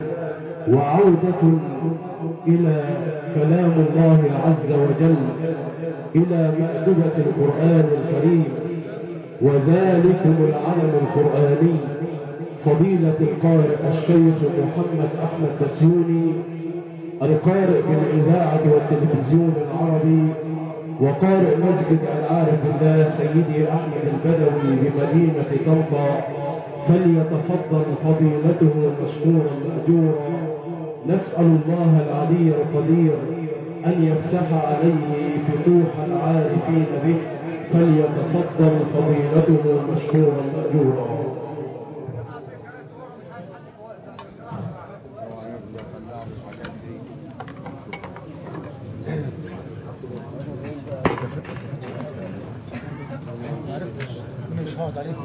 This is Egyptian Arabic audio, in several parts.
وعودة إلى كلام الله عز وجل إلى مأدبة القرآن الكريم وذلكم العلم القرآني فضيلة القارئ الشيخ محمد أحمد بسيوني القارئ بالإذاعة والتلفزيون العربي وقارئ مسجد العارف الله سيدي أحمد البدوي بمدينة طنطا فليتفضل فضيلته مشكورا مأجورا نسأل الله العلي القدير أن يفتح عليه فتوح العارفين به فليتفضل فضيلته مشكورا مأجورا مش هقعد عليكم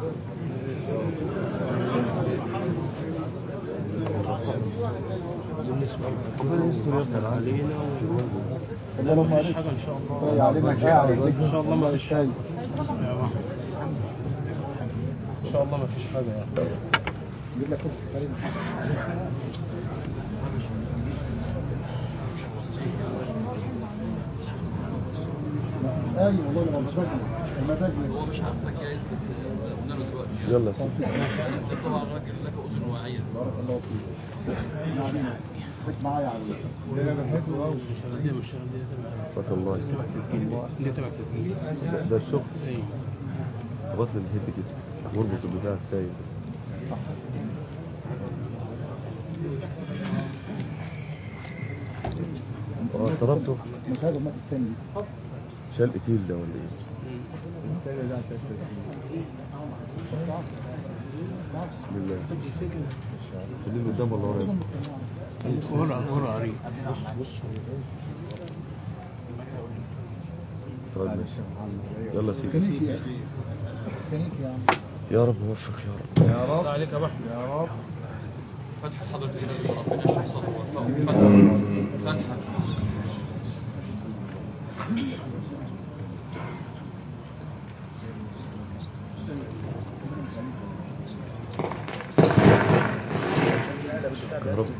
ربنا يستر يفضل علينا لا ما مفيش حاجه ان شاء الله علينا ان شاء الله ما فيش حاجه ان شاء الله ما فيش حاجه يعني يجيب لك كرسي كريم ايوه والله انا مش المزاج هو مش عارف لك جايز بس قلنا له دلوقتي يلا يا سيدي انت طبعا راجل لك اذن واعيه بارك الله فيك خد معايا على انا بحبه قوي دي مش دي فتح الله تبع التسجيل دي تبع التسجيل ده الشغل ايوه ربط لي الهيد كده واربط البتاع السايب اه ضربته مش هذا ما تستني شال قتيل ده ولا ايه بسم الله خليه قدام ولا ورا ورا ورا عريض طيب ماشي يلا يا سيدي كنيك يا كنيك يا عم يا رب وفق يا رب يا رب عليك يا بحر يا رب فتح حضرتك كده ربنا يحفظك ويوفقك فتحة يا رب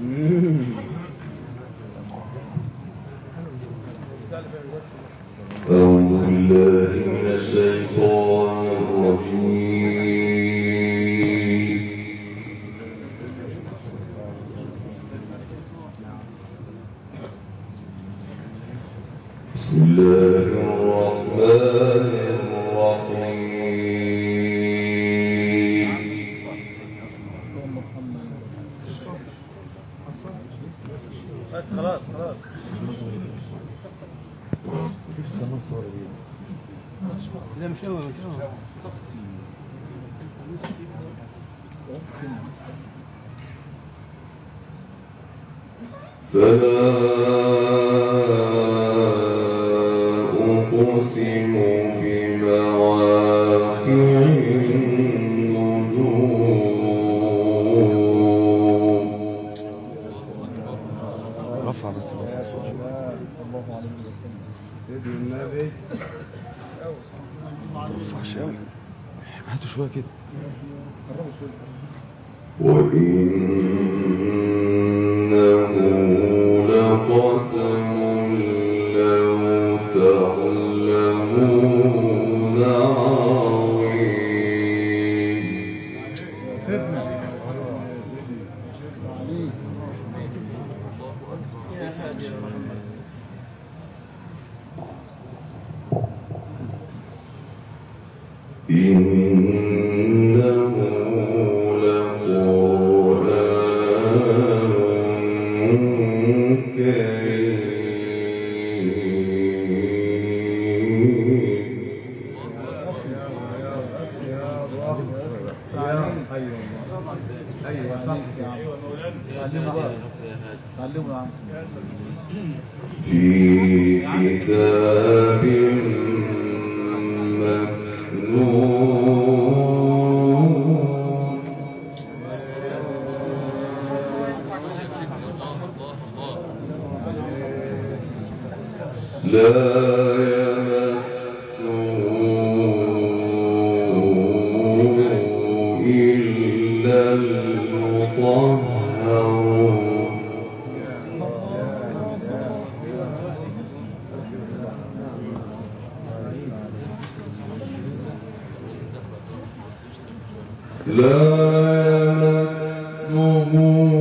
أعوذ بالله من الشيطان الرجيم بسم الله الرحمن الرحيم اللهم محمد خلاص خلاص لا مش قوي مش قوي فلا أقسم بمواقع النجوم رفع بس الصوت شوية. الله عليه وسلم رفعش قوي هاتوا شويه كده وإنه لقسم لو تعلمون عظيم سيدنا عليك إنه لقرآن كريم ايوه صح يا عم تعلموا بقى تعلموا يا عم في كتاب مكنون الله الله الله لا يمسه إلا المطهرون لا يمسه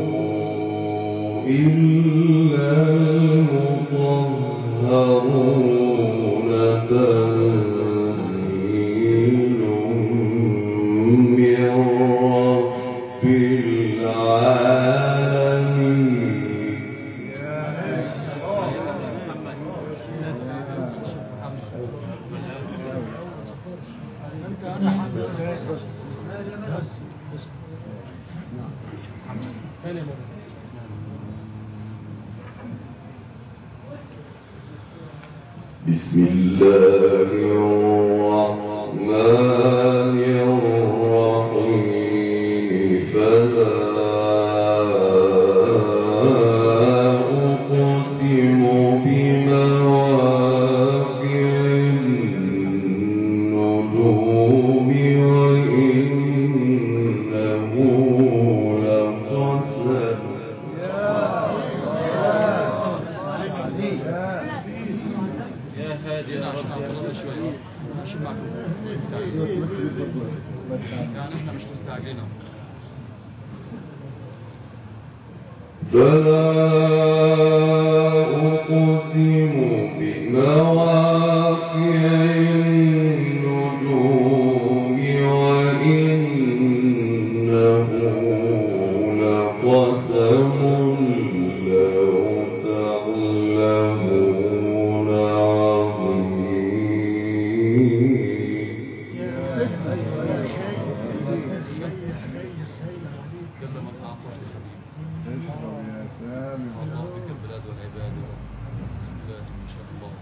إلا المطهرون تنزيل من رب العالمين بسم الله الرحمن الرحيم فلا أقسم بمواقع النجوم وإنه لقسم يا هادي انا عشان اطلع شويه ماشي معكم يعني احنا مش مستعجلين أهو. فلا أقسم بمواقع النجوم وإنه لقسم لو تعلمون عظيم قبل ما تعطف يا حبيبي الله بك البلاد والعباد بسم الله ما شاء الله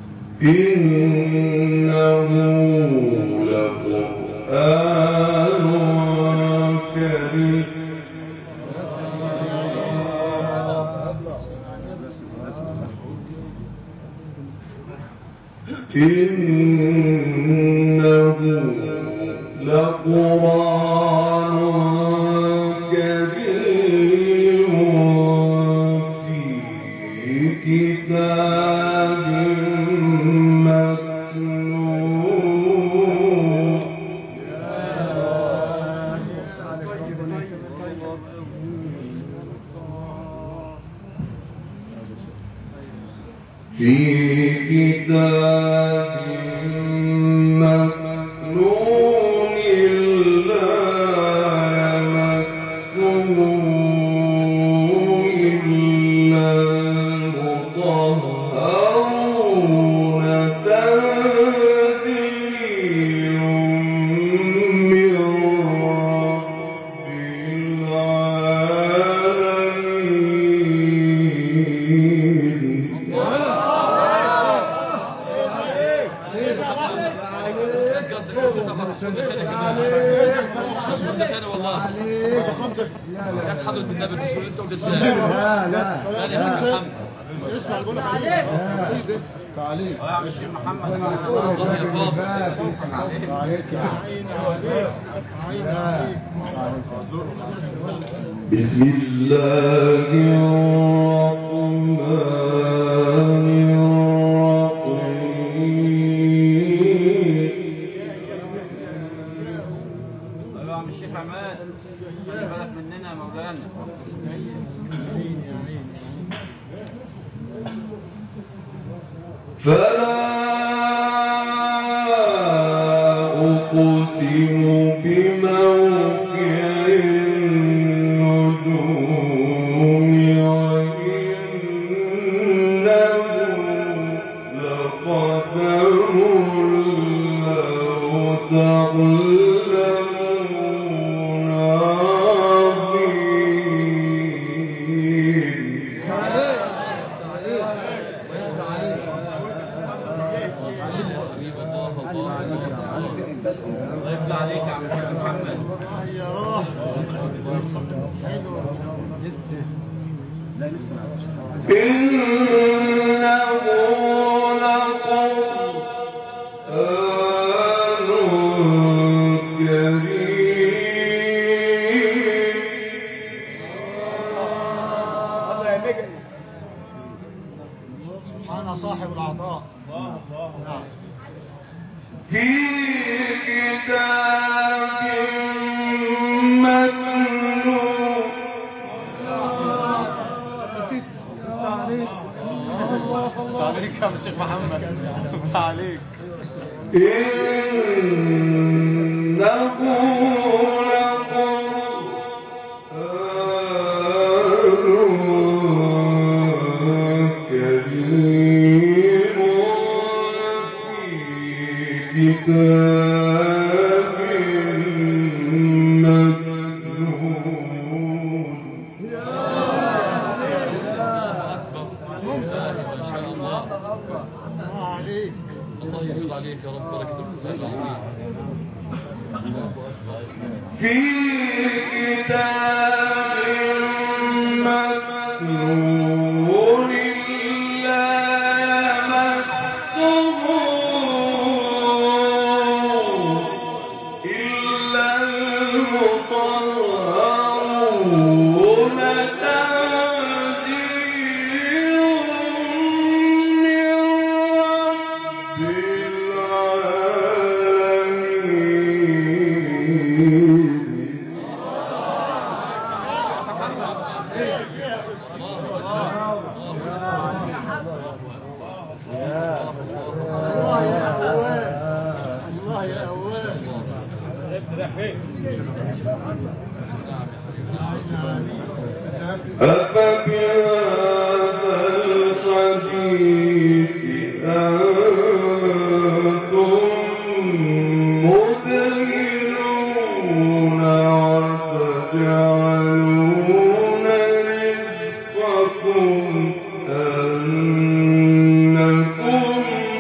إنه لقرآن كريم إنه لقرآن كريم في كتاب مكنون في كتاب مكنون لا يمسه إلا المطهرون تنزيل من رب العالمين ثاني والله كانت حضرة النبي بتقول انت والاسلام لا لا ثاني يا حاج محمد اسمع بقول لك عليك تعليق اه يا عم الشيخ محمد الله يا فاضل عليك عين عليك بسم الله الرحمن الرحيم يا عم الشيخ عماد خلي بالك مننا يا مولانا فلا أقسم بموقع النجوم وإنه لقسم لو تعلمون عظيم أنا صاحب العطاء نعم في كتاب مكنون عليك يا شيخ محمد عليك إنه لقرآن كريم في كتاب مكنون ما شاء الله عليك الله يحفظ عليك يا رب بركة القرآن العظيم في كتاب مكنون لا يمسه إلا المطهرون تنزيل من رب العالمين الله يا أواب الله يا أواب أفبهذا الحديث أنتم مدهنون وتجعلون رزقكم أنكم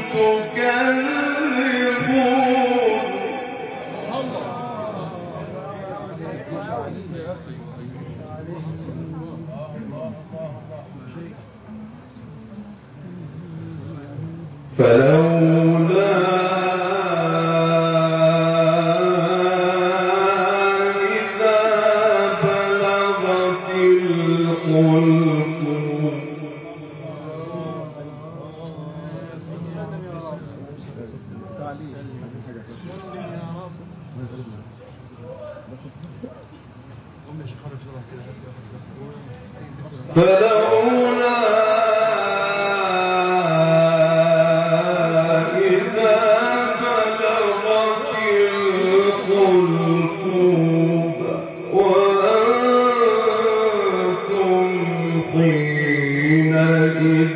تكذبون فلولا إذا بلغت الحلقوم فلولا إذا بلغت الحلقوم وأنتم حينئذ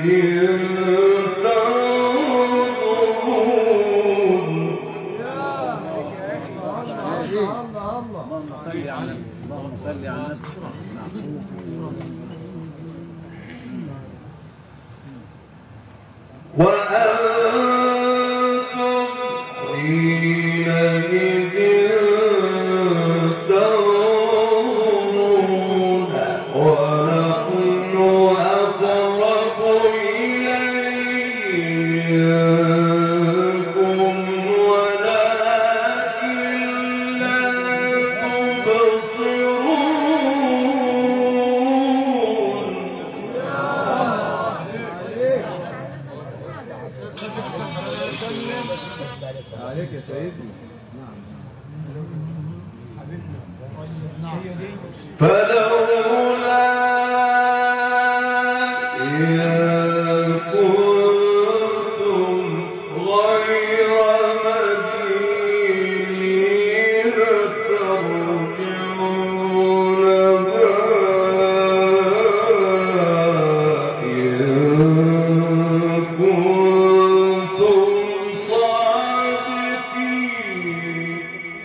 تنظرون اللهم صل على اللهم صل على وأنتم حينئذ تنظرون ونحن أقرب إليه منكم ولكن لا تبصرون عليك يا سيدي فلولا إن كنتم غير مدينين ترجعونها إن كنتم صادقين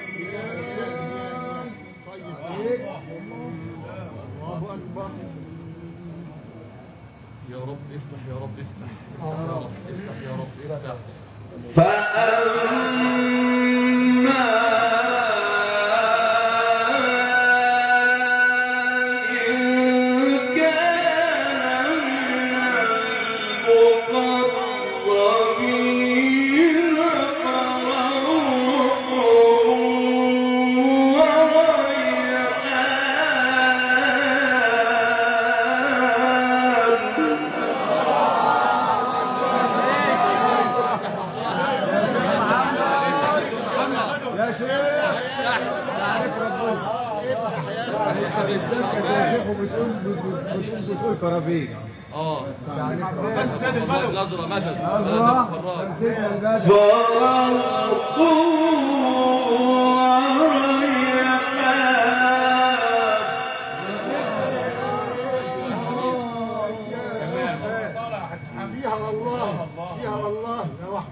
الله أكبر يا رب افتح يا رب افتح يا رب افتح يا رب افتح فأما إن كان من المقربين فروح وريحان بتقول بتقول بتقول كرابيج اه يعني والله الازرق مدد مدد الفراج فيها والله فيها والله يا واحد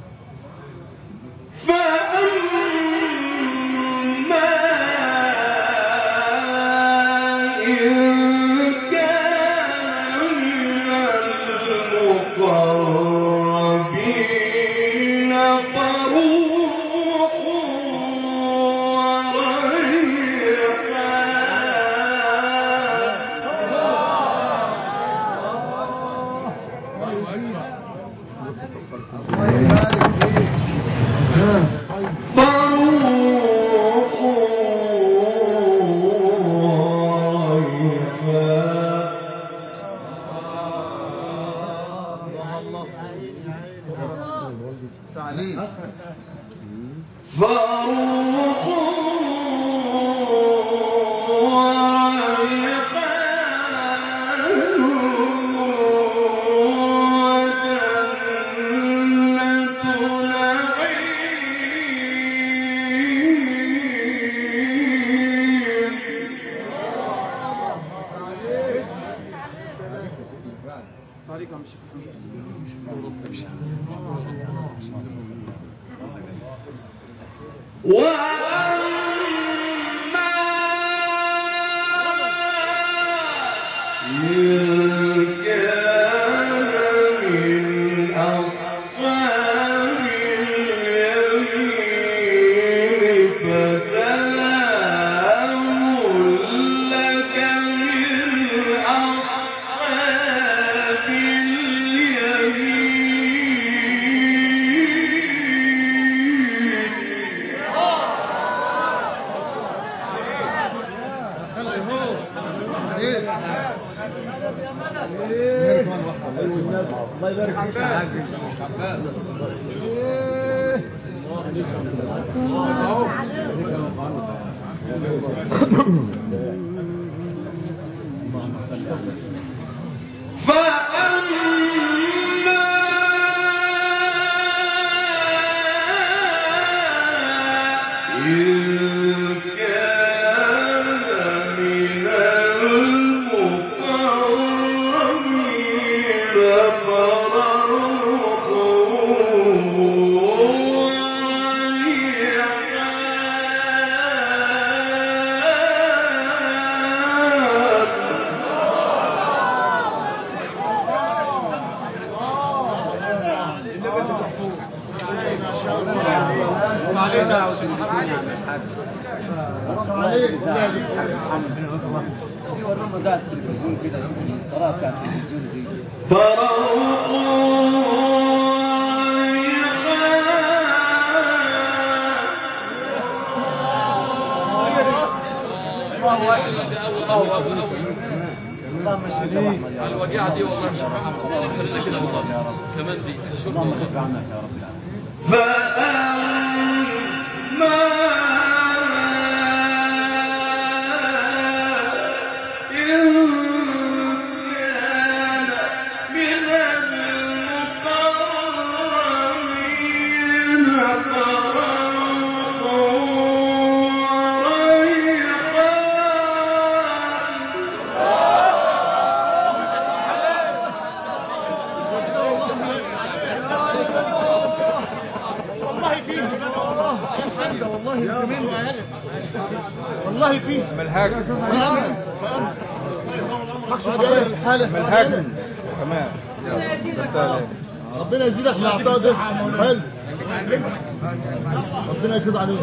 تعليم الله يبارك فيك يا حاج الوجيعة دي والله مش محمد الله خلينا كده والله كمان دي ده شكرا والله والله فيه والله كمان والله فيه ملحاج الحالة كمان ربنا يزيدك من العطاء ده حلو ربنا يفيض عليك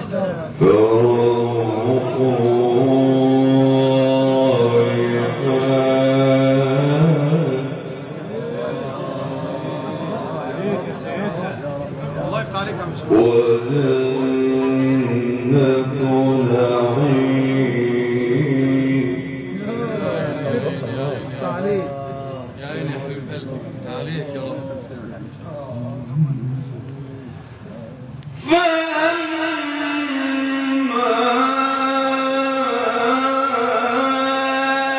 الله يفتح عليك يا مش يا عيني يا حبيب قلبي عليك يا رب فأما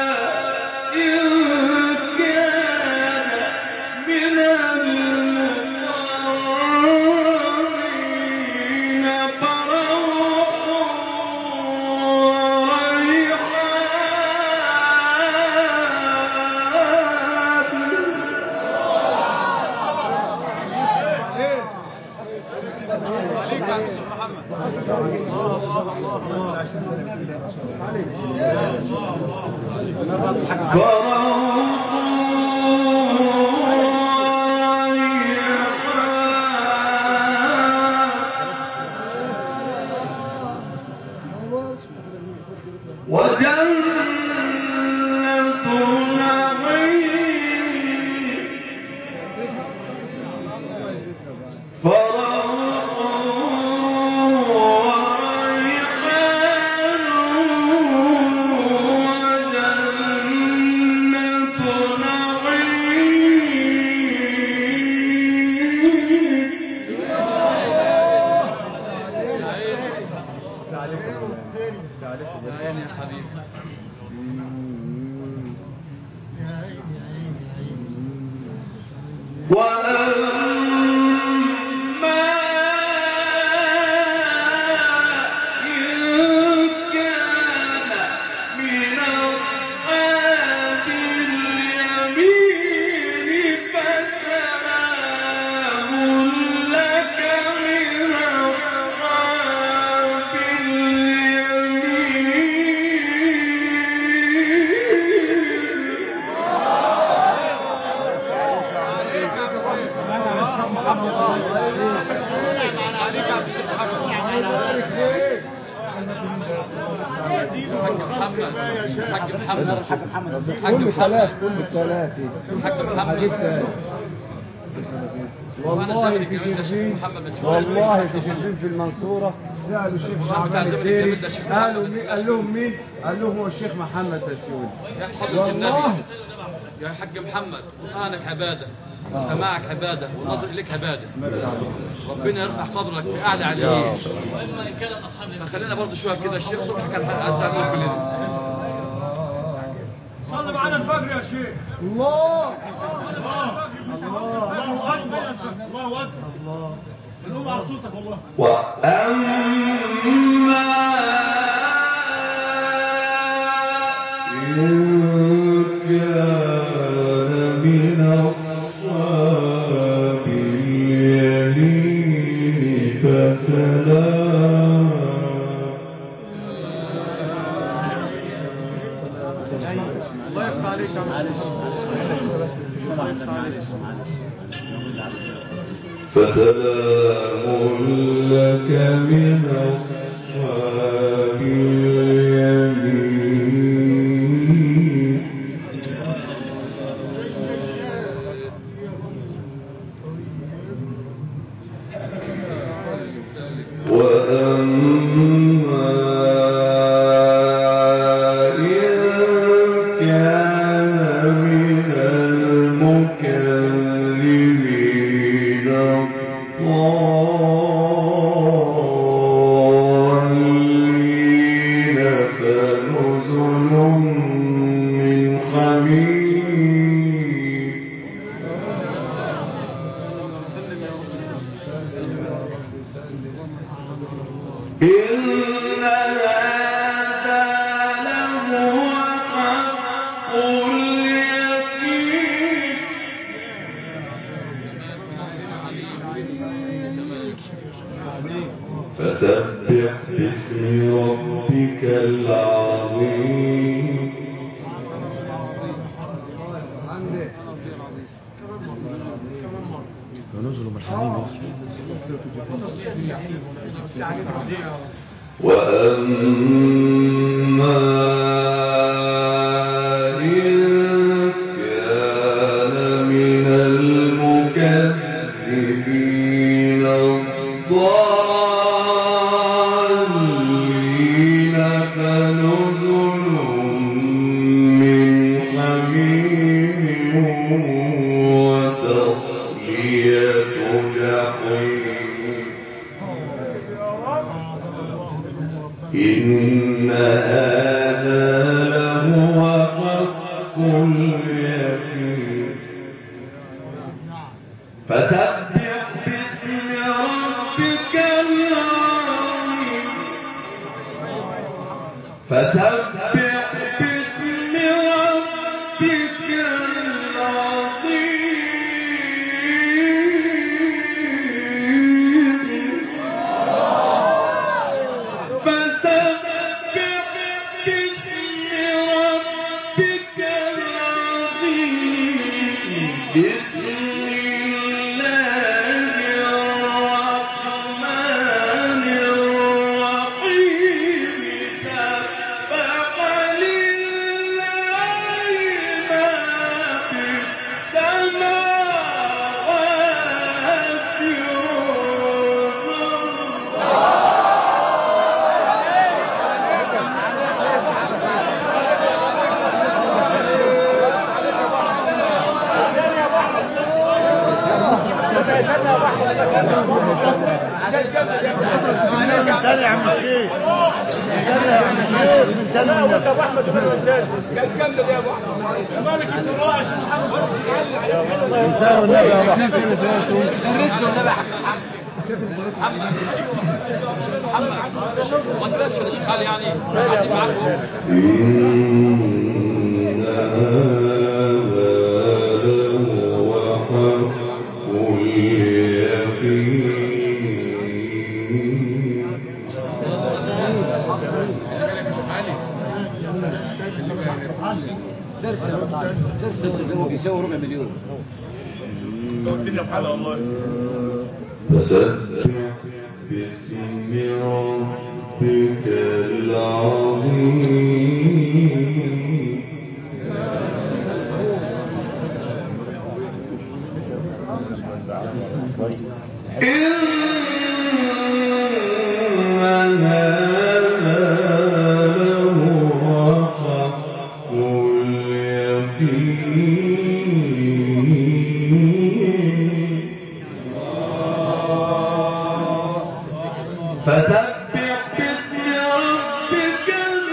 يا عيني يا حبيبي وأما إن كان من أصحاب اليمين فسلام لك من أصحاب اليمين حاج محمد حاج محمد حاج حاج كله ثلاث محمد كله ثلاث حاج محمد جبت وانا والله شايف في الجميل ده شيخ شربين محمد متولي. والله في شربين في المنصورة سألوا الشيخ والله بتاع محمد زمن الديري الجميل ده شيخ محمد قالوا مين قال لهم مين؟ قال لهم هو الشيخ محمد بسيوني يا حضرة والله. النبي يا حاج محمد قرآنك عبادة وسماعك عبادة والنظر إليك عبادة ربنا يرفع قدرك بأعلى عليين فخلينا برضه شوية كده الشيخ صبحي كان عايز يعمل كلنا صلي معانا الفجر يا شيخ الله الله اكبر الله اكبر الله قلوب على صوتك والله وأما إن كان من أصحاب اليمين فسلام الله يفتح عليك يا معلش فسلام لك من أصحاب اليمين وأما إن كان من المكذبين الضالين فنزل من حميم إن هذا لهو حق اليقين فسبح باسم ربك العظيم وأما إن كان من المكذبين الضالين فنزل من حميم وتصلية جحيم إن هذا لهو حق اليقين فسبح باسم ربك العظيم فسبح باسم ربك العظيم فسبح باسم ربك بسم الله الرحمن الرحيم سبح لله ما في السماوات والأرض من تاني يا عم الشيخ من تاني يا عم الشيخ من تاني من من تاني والنبي يا ابو حمد محمد ما تبقاش يا شيخ علي يعني قاعدين معاكم إن هذا لهو حق اليقين درس درس الزواج يساوي ربع مليون فسبح باسم ربك العظيم إن هذا لهو حق اليقين فسبح باسم ربك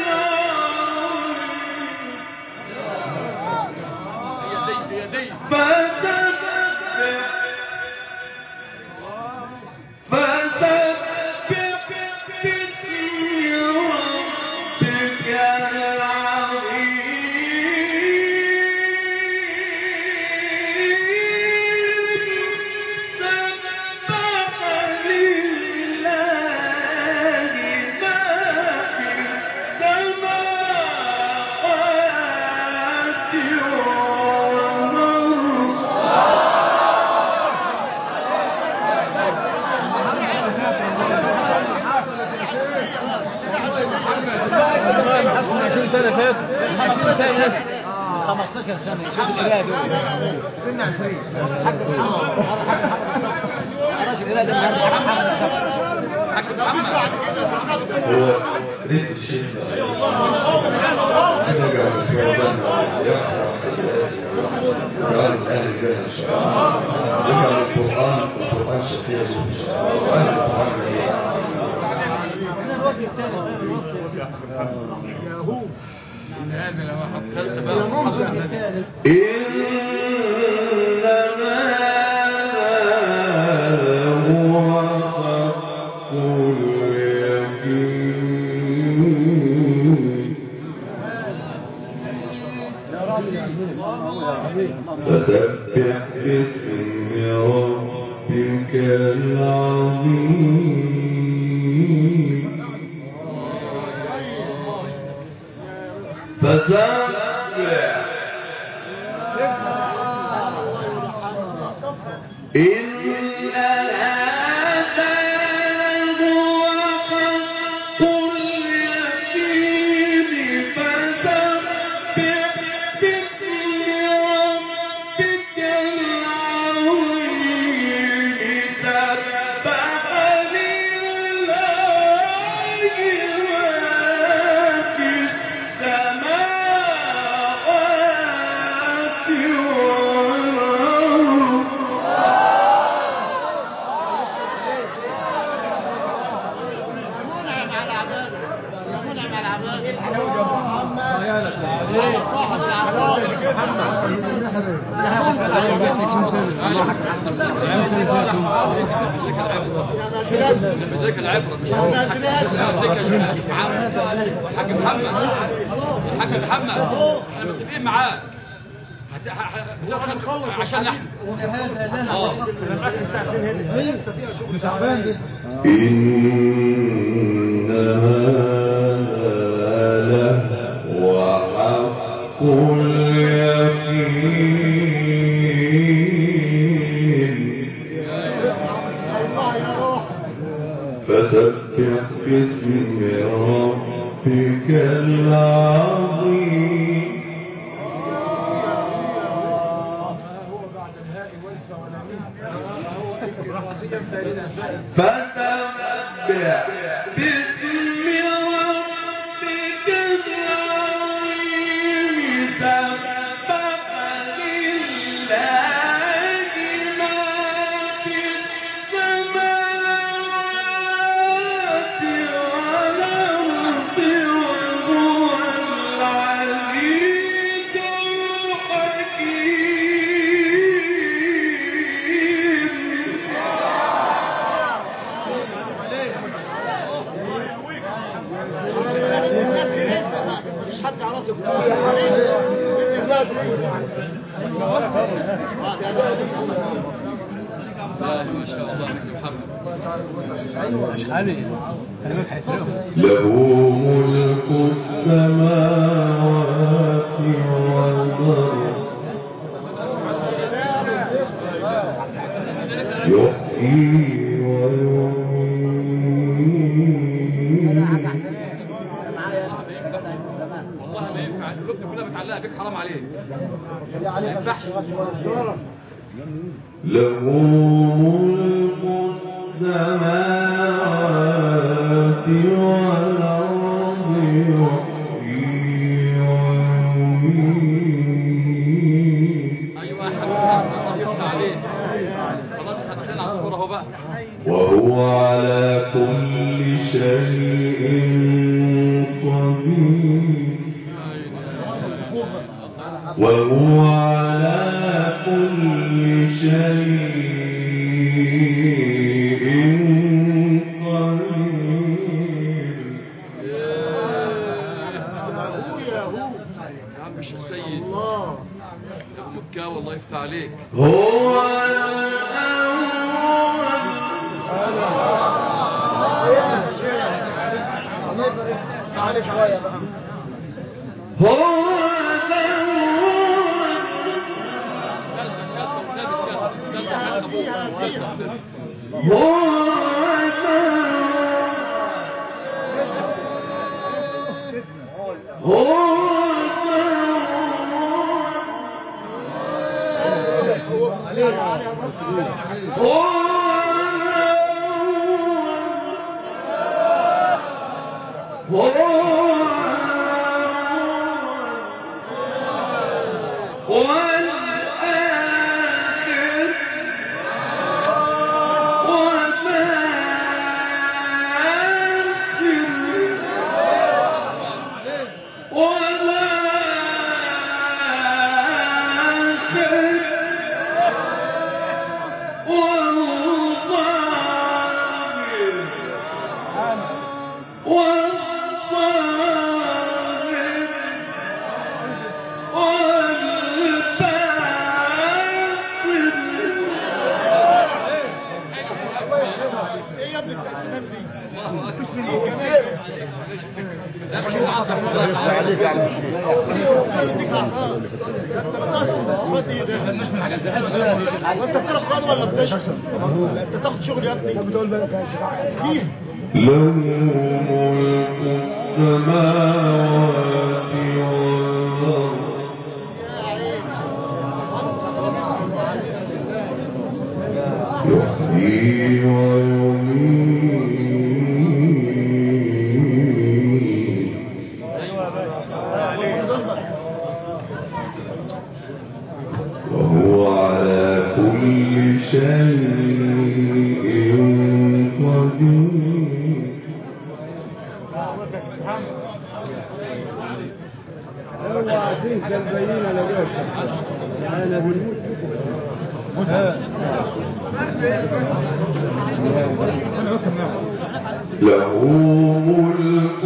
العظيم يدي يدي فسبح فسبح باسم ربك العظيم سبح لله ما في السماوات والأرض عشرين سنة فات عشرين سنة 15 سنة شوف القراءة دول كنا 20 راجل القراءة ده من محمد حاج محمد هو رزق الشيخ نرجع للصعوبان يقرأ قال أهل الجنة إن شاء الله ذكر القرآن القرآن شفيع إن شاء الله وأهل القرآن جميعا هذا لو حط بقى حضرتك إنما هو حق اليقين فسبح باسم ربك العظيم فسبح إن هذا لهو حق اليقين فسبح باسم ربك العظيم سبح لله ما في السماوات والأرض بذلك العبرة مش بذلك حاج محمد حاج محمد احنا متفقين معاه هت- ه- ه- بتاخد عشان نحن اه مش تعبان دي إن هذا لهو حق اليقين فسبح باسم ربك العظيم سبح لله ما في السماوات والأرض وهو العزيز الحكيم مش حد عرفه لا ما شاء الله عليك يا محمد مش حالي خلي بالك هيسرقهم له ملك السماوات والأرض يحيي ويميت والله ما ينفع القلوب كلها متعلقه بيك حرام عليك ما ينفعش له ملك السماوات والأرض يحيي ويميت ايوه يا حبيبي الله يفتح عليك خلاص احنا داخلين على الصوره اهو بقى وهو على كل شيء قدير وهو على كل شيء قدير يا عم مش السيد يا ابو مكاوي الله يفتح عليك هو الأول عليك شويه بقى هو الأول كلمه كلمه كلمه كلمه كلمه هو الأول هو والآخر ايه يا ابني التقسيمات دي الله مش من اكبر ايه كمان لا مش عندك الله يفتح عليك يا عم التقسيمات دي ده مش من حاجات وانت بتقرا قران ولا بتشرب انت تاخد شغل يا ابني بتقول بالك فيه له ملك السماوات والأرض يحيي ويميت وهو على كل شيء قدير له ملك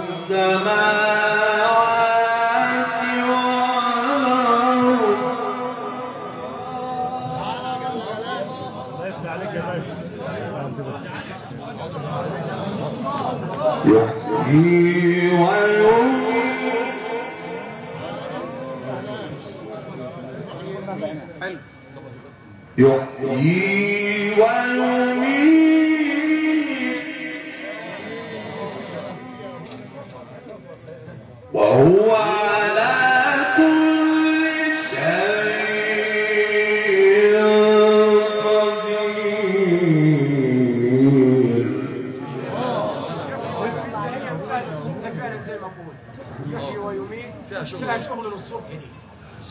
السماوات والأرض يحيي ويميت يحيي ويميت وهو على كل شيء قدير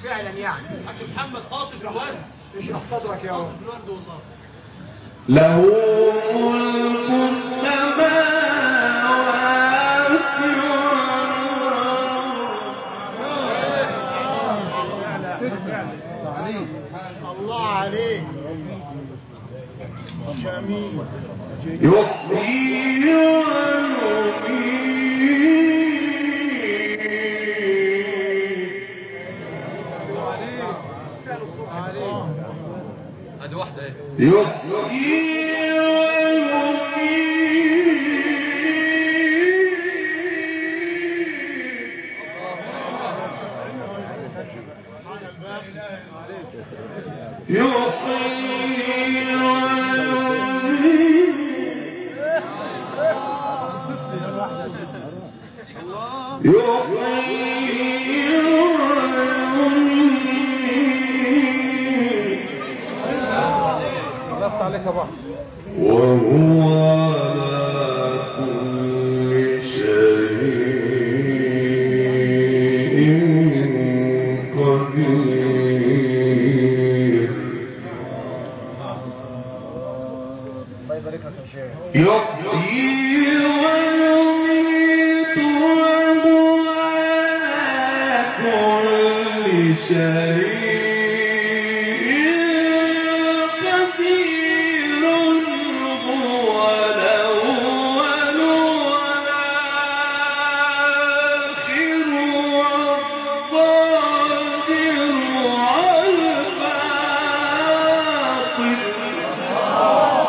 فعلا يعني حاج محمد قاطف الورد اشرح صدرك يا رب قاطف الورد والله له ملك السماوات الله عليك جميل يحيي ويميت ادي واحده ايه يحيي ويميت يحيي وهو على كل شيء قدير يحيي ويميت وهو على كل شيء قدير هو الأول والآخر والظاهر والباطن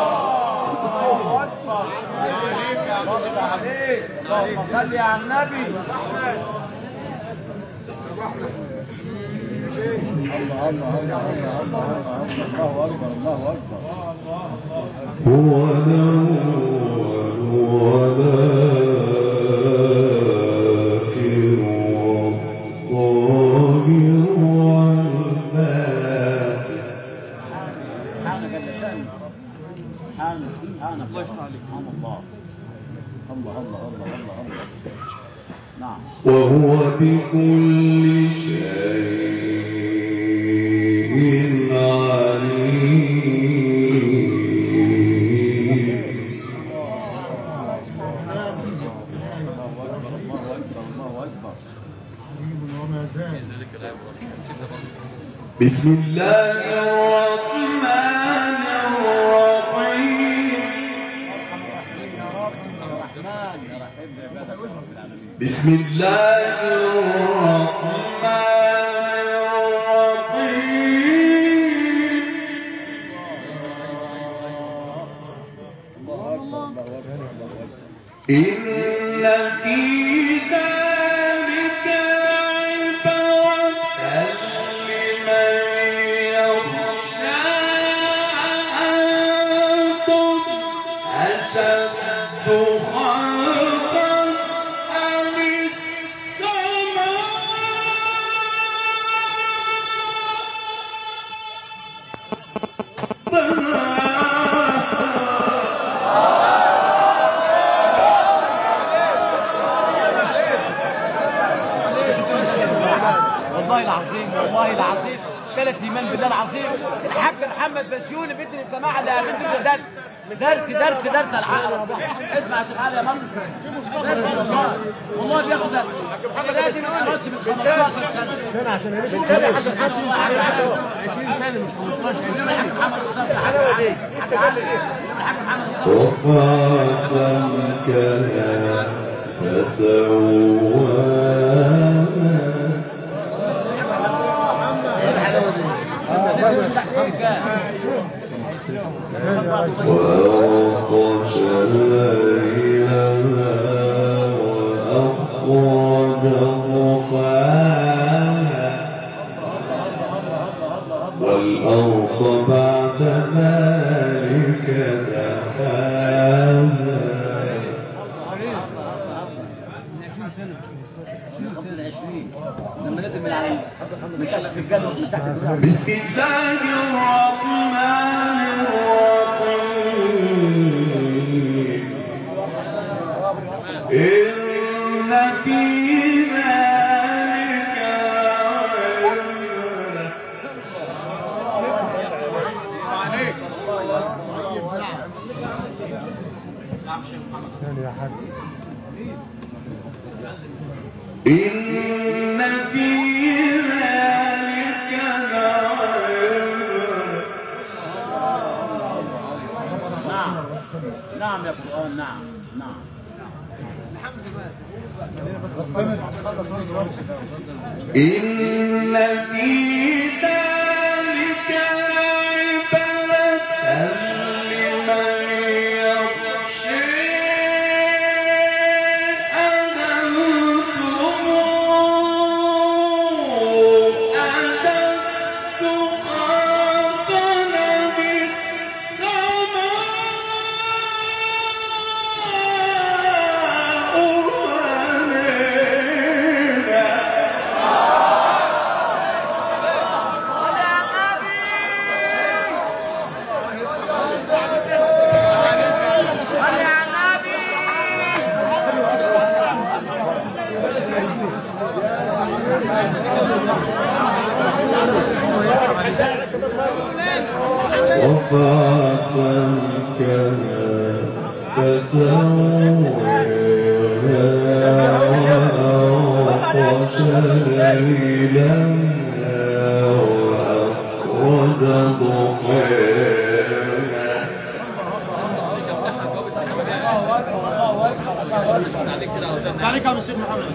صلي على النبي هو الأول والآخر والظاهر والباطن سبحانك جل شأنك سبحانك سبحانك الله يفتح عليك سبحان الله الله الله الله الله الله نعم وهو بكل شيء عليم ذلك الايه نسيتها برضه بسم الله الرحمن الرحيم الرحمن يا رحيم بعبادك يا رب العالمين بسم الله الرحمن الرحيم إن في ذلك عبرة لمن يخشى أنتم أشد خلقا أم السماء والله العظيم والله العظيم ثلاث ايمان بالله العظيم الحاج محمد بسيوني بيدي الجماعه اللي بيدي درس درس درس درس العقل اسمع يا شيخ علي يا مصر درس والله والله بياخد درس لا دي ما قرأتش من 15 سنه عشان حد واحد 20 سنه مش 15 الحاج محمد الصبري حاج علي حاج علي الحاج محمد الصبري رفع سمكها فسواها وأغطش ليلها وأخرج ضحاها والأرض بعد ذلك دحاها قبل العشرين لما نزل من على من تحت السجادة من تحت السجادة بسم الله الرحمن الرحيم إن في ذلك نعم يا قرآن نعم نعم إن في ذلك لعبرة لمن يخشى أنتم أشد خلقا بالسماء وفاتنكها فسويها وأغطش ليلها وأخرج ضحيها عليك يا مسيح محمد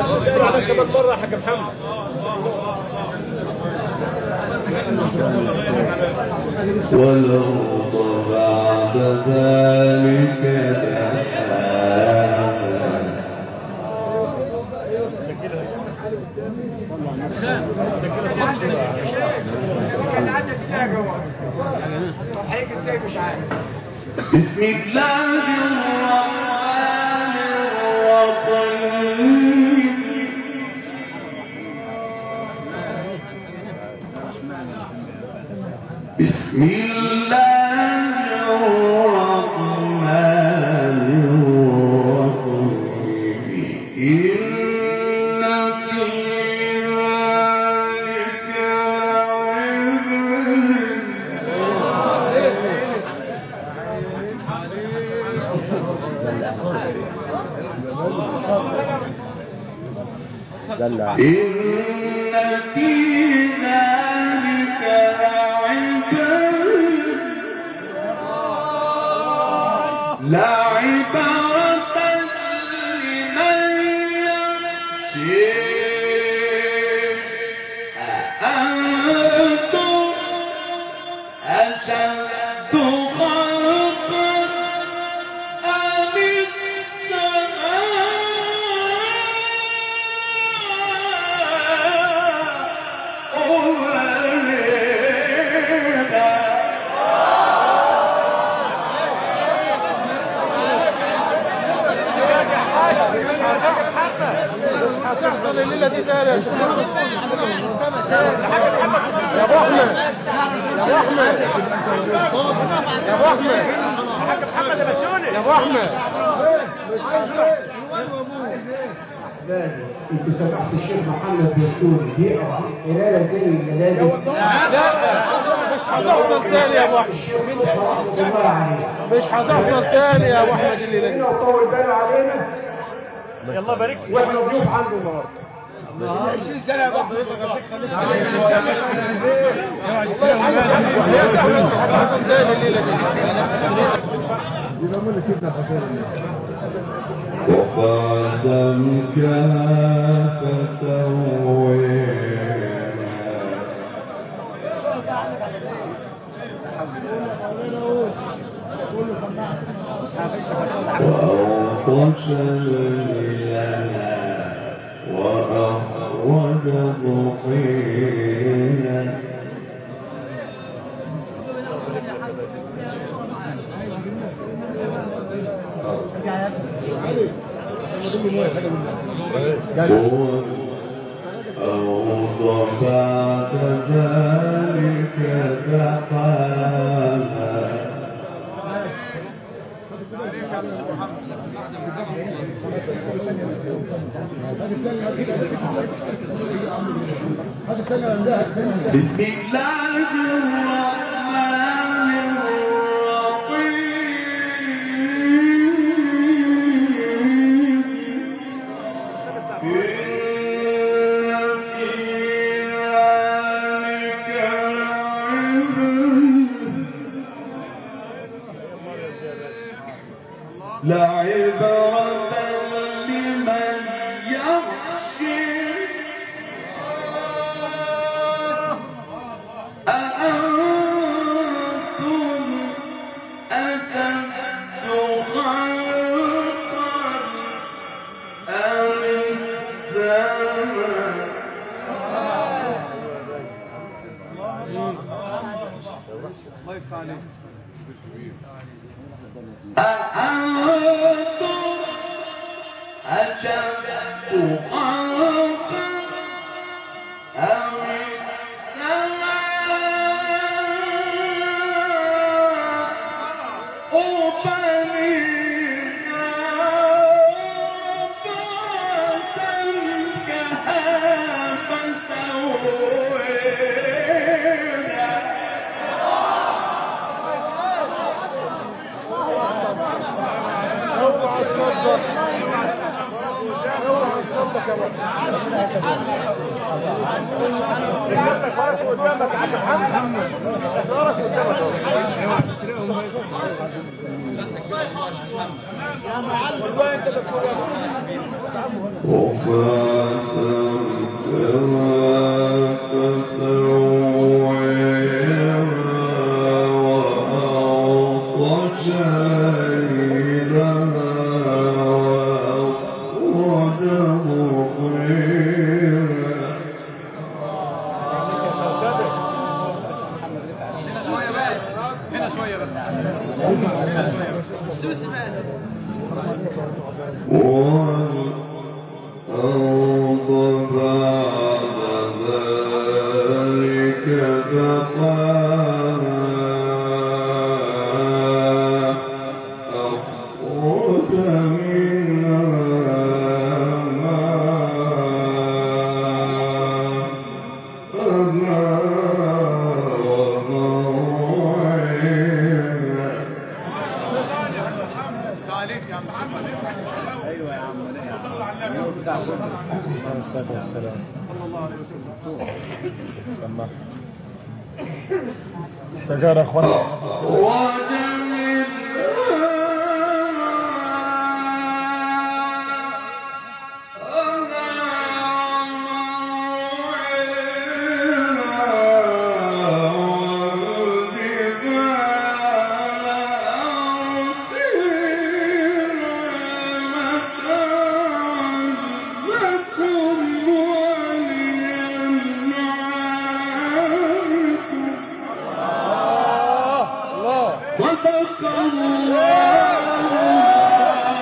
والأرض بعد ذلك دحاها بسم الله الرحمن الرحيم بسم الله الرحمن الرحيم إن في ذلك دلع إن في ذلك لعبرة لعبرة لمن يخشى أأنتم أشد خلقا أم السماء هتحصل الليله دي تاني يا شيخ يا ابو احمد يا ابو احمد يا ابو احمد يا ابو احمد انت سمعت الشيخ محمد بسوري يقرا قرايه زي المنازل لا مش هتحصل تاني يا ابو احمد الله عليه مش هتحصل تاني يا ابو احمد الليله دي ربنا يطول باله علينا يلا بارك واحنا ضيوف عنده النهارده 20 سنه يا ابو احمد هتحصل تاني الليله دي وقاسمكها فسويها وأغطش ليلها وأخرج ضحيها هو الأرض بعد ذلك دحاها بسم الله الرحمن الرحيم إن في ذلك لعبرة لعبرة لمن يخشى أأنتم أشد خلقا أم السماء أأنتم أشد خلقا أم السماء شوية بقى هنا شوية بقى السوسي بقى والأرض بعد ذلك دحاها أخرج منها ماءها ومرعاها تعليق يا محمد عليه الصلاة والسلام سمع سجارة اخوانا صدق الله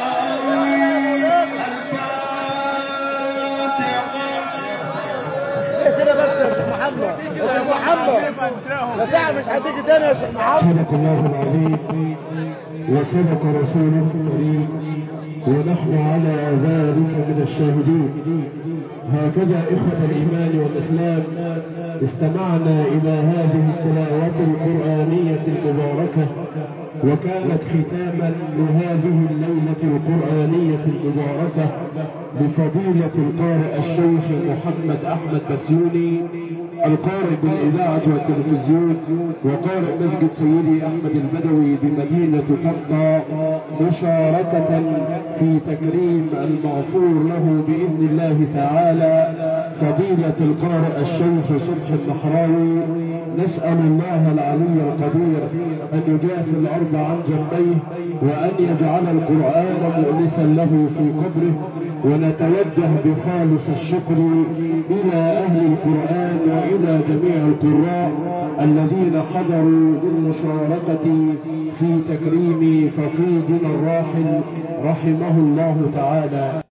الفاتحة كده بس يا شيخ محمد يا شيخ محمد لا ساعة مش هتيجي تاني يا شيخ محمد صدق الله العظيم وصدق رسوله الكريم ونحن على ذلك من الشاهدين هكذا إخوة الإيمان والإسلام استمعنا إلى هذه التلاوة القرآنية المباركة وكانت ختاما لهذه الليلة القرآنية المباركة بفضيلة القارئ الشيخ محمد أحمد بسيوني القارئ بالإذاعة والتلفزيون وقارئ مسجد سيدي أحمد البدوي بمدينة طنطا مشاركة في تكريم المغفور له بإذن الله تعالى فضيلة القارئ الشيخ صبح النحراوي نسأل الله العلي القدير أن يجافي الأرض عن جنبيه وأن يجعل القرآن مؤنسا له في قبره ونتوجه بخالص الشكر إلى أهل القرآن وإلى جميع القراء الذين حضروا بالمشاركة في تكريم فقيدنا الراحل رحمه الله تعالى